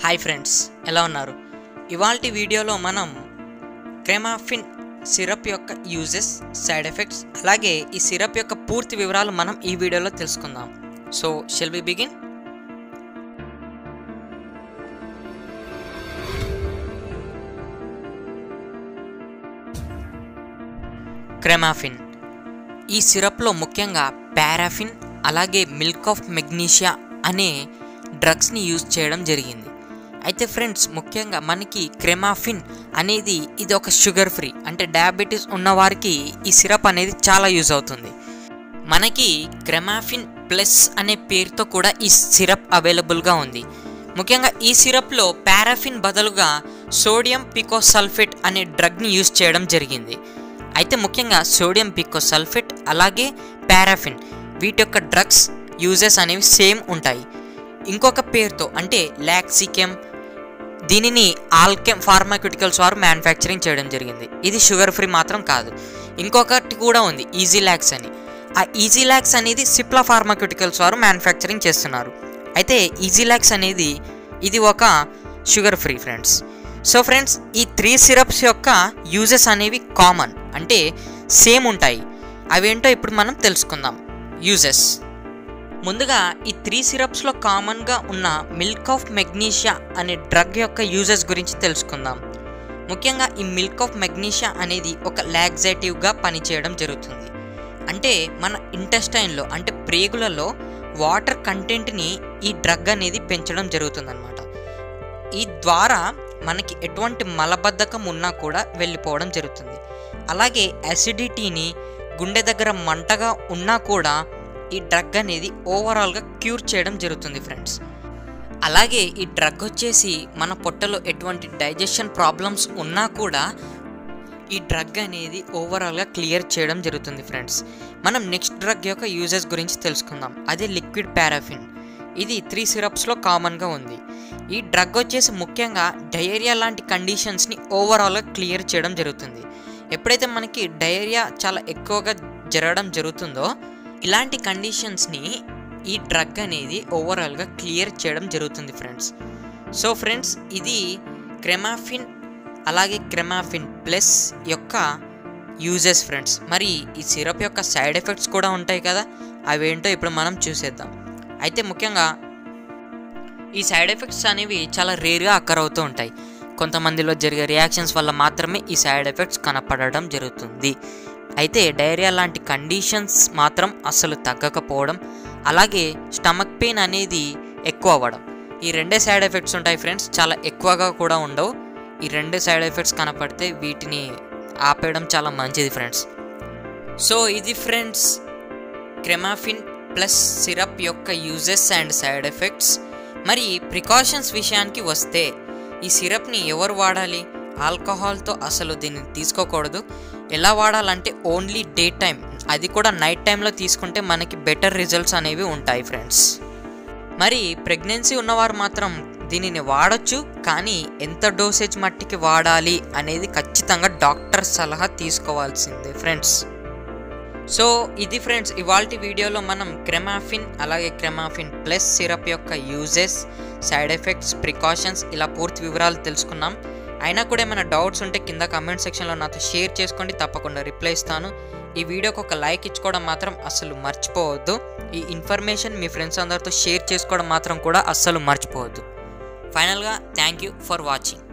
hi friends ఎలా ఉన్నారు ఇవాల్టి వీడియోలో మనం క్రెమాఫిన్ సిరప్ యొక్క యూజెస్ సైడ్ ఎఫెక్ట్స్ అలాగే ఈ సిరప్ యొక్క పూర్తి వివరాలు మనం ఈ వీడియోలో తెలుసుకుందాం so shall we begin Cremaffin ఈ సిరప్లో ముఖ్యంగా పారాఫిన్ అలాగే మిల్క్ ఆఫ్ మెగ్నీషియా అనే డ్రగ్స్ని యూజ్ చేయడం జరిగింది అయితే ఫ్రెండ్స్ ముఖ్యంగా మనకి క్రెమాఫిన్ అనేది ఇది ఒక షుగర్ ఫ్రీ అంటే డయాబెటీస్ ఉన్నవారికి ఈ సిరప్ అనేది చాలా యూజ్ అవుతుంది మనకి క్రెమాఫిన్ ప్లస్ అనే పేరుతో కూడా ఈ సిరప్ అవైలబుల్గా ఉంది ముఖ్యంగా ఈ సిరప్లో పారాఫిన్ బదులుగా సోడియం పికోసల్ఫేట్ అనే డ్రగ్ని యూజ్ చేయడం జరిగింది అయితే ముఖ్యంగా సోడియం పికోసల్ఫేట్ అలాగే పారాఫిన్ వీటి యొక్క డ్రగ్స్ యూజెస్ అనేవి సేమ్ ఉంటాయి ఇంకొక పేరుతో అంటే లాక్సికెమ్ దీనిని ఆల్కెమ్ ఫార్మాక్యూటికల్స్ వారు మ్యానుఫ్యాక్చరింగ్ చేయడం జరిగింది ఇది షుగర్ ఫ్రీ మాత్రం కాదు ఇంకొకటి కూడా ఉంది ఈజీ ల్యాక్స్ అని ఆ ఈజీ ల్యాక్స్ అనేది సిప్లా ఫార్మాక్యూటికల్స్ వారు మ్యానుఫ్యాక్చరింగ్ చేస్తున్నారు అయితే ఈజీ ల్యాక్స్ అనేది ఇది ఒక sugar free friends so friends ఈ త్రీ సిరప్స్ యొక్క యూజెస్ అనేవి కామన్ అంటే సేమ్ ఉంటాయి అవేంటో ఇప్పుడు మనం తెలుసుకుందాం యూజెస్ ముందుగా ఈ త్రీ సిరప్స్లో కామన్గా ఉన్న మిల్క్ ఆఫ్ మెగ్నీషియా అనే డ్రగ్ యొక్క యూజెస్ గురించి తెలుసుకుందాం ముఖ్యంగా ఈ మిల్క్ ఆఫ్ మెగ్నీషియా అనేది ఒక లాగ్జేటివ్గా పనిచేయడం జరుగుతుంది అంటే మన ఇంటెస్టైన్లో అంటే ప్రేగులలో వాటర్ కంటెంట్ని ఈ డ్రగ్ అనేది పెంచడం జరుగుతుందన్నమాట ఈ ద్వారా మనకి ఎటువంటి మలబద్ధకం ఉన్నా కూడా వెళ్ళిపోవడం జరుగుతుంది అలాగే అసిడిటీని గుండె దగ్గర మంటగా ఉన్నా కూడా ఈ డ్రగ్ అనేది ఓవరాల్గా క్యూర్ చేయడం జరుగుతుంది ఫ్రెండ్స్ అలాగే ఈ డ్రగ్ వచ్చేసి మన పొట్టలో ఎటువంటి డైజెషన్ ప్రాబ్లమ్స్ ఉన్నా కూడా ఈ డ్రగ్ అనేది ఓవరాల్గా క్లియర్ చేయడం జరుగుతుంది ఫ్రెండ్స్ మనం నెక్స్ట్ డ్రగ్ యొక్క యూజెస్ గురించి తెలుసుకుందాం అదే లిక్విడ్ పారాఫిన్ ఇది త్రీ సిరప్స్లో కామన్గా ఉంది ఈ డ్రగ్ వచ్చేసి ముఖ్యంగా డయేరియా లాంటి కండిషన్స్ని ఓవరాల్గా క్లియర్ చేయడం జరుగుతుంది ఎప్పుడైతే మనకి డయేరియా చాలా ఎక్కువగా జరగడం జరుగుతుందో ఇలాంటి కండిషన్స్ని ఈ డ్రగ్ అనేది ఓవరాల్గా క్లియర్ చేయడం జరుగుతుంది ఫ్రెండ్స్ సో ఫ్రెండ్స్ ఇది క్రెమాఫిన్ అలాగే క్రెమాఫిన్ ప్లస్ యొక్క యూజెస్ ఫ్రెండ్స్ మరి ఈ సిరప్ యొక్క సైడ్ ఎఫెక్ట్స్ కూడా ఉంటాయి కదా అవేంటో ఇప్పుడు మనం చూసేద్దాం అయితే ముఖ్యంగా ఈ సైడ్ ఎఫెక్ట్స్ అనేవి చాలా రేర్గా అక్కర్ అవుతూ ఉంటాయి కొంతమందిలో జరిగే రియాక్షన్స్ వల్ల మాత్రమే ఈ సైడ్ ఎఫెక్ట్స్ కనపడడం జరుగుతుంది అయితే డైరియా లాంటి కండిషన్స్ మాత్రం అస్సలు తగ్గకపోవడం అలాగే స్టమక్ పెయిన్ అనేది ఎక్కువ అవ్వడం ఈ రెండే సైడ్ ఎఫెక్ట్స్ ఉంటాయి ఫ్రెండ్స్ చాలా ఎక్కువగా కూడా ఉండవు ఈ రెండు సైడ్ ఎఫెక్ట్స్ కనపడితే వీటిని ఆపేయడం చాలా మంచిది ఫ్రెండ్స్ సో ఇది ఫ్రెండ్స్ క్రెమాఫిన్ ప్లస్ సిరప్ యొక్క యూజెస్ అండ్ సైడ్ ఎఫెక్ట్స్ మరి ప్రికాషన్స్ విషయానికి వస్తే ఈ సిరప్ని ఎవరు వాడాలి ఆల్కహాల్తో అసలు దీన్ని తీసుకోకూడదు ఎలా వాడాలంటే ఓన్లీ డే టైం అది కూడా నైట్ టైంలో తీసుకుంటే మనకి బెటర్ రిజల్ట్స్ అనేవి ఉంటాయి ఫ్రెండ్స్ మరి ప్రెగ్నెన్సీ ఉన్నవారు మాత్రం దీనిని వాడచ్చు కానీ ఎంత డోసేజ్ మట్టికి వాడాలి అనేది ఖచ్చితంగా డాక్టర్ సలహా తీసుకోవాల్సిందే ఫ్రెండ్స్ సో ఇది ఫ్రెండ్స్ ఇవాళ వీడియోలో మనం క్రెమాఫిన్ అలాగే క్రెమాఫిన్ ప్లస్ సిరప్ యొక్క యూజెస్ సైడ్ ఎఫెక్ట్స్ ప్రికాషన్స్ ఇలా పూర్తి వివరాలు తెలుసుకున్నాం అయినా కూడా ఏమైనా డౌట్స్ ఉంటే కింద కమెంట్ సెక్షన్లో నాతో షేర్ చేసుకోండి తప్పకుండా రిప్లై ఇస్తాను ఈ వీడియోకి ఒక లైక్ ఇచ్చుకోవడం మాత్రం అస్సలు మర్చిపోవద్దు ఈ ఇన్ఫర్మేషన్ మీ ఫ్రెండ్స్ అందరితో షేర్ చేసుకోవడం మాత్రం కూడా అస్సలు మర్చిపోవద్దు ఫైనల్గా థ్యాంక్ యూ ఫర్ వాచింగ్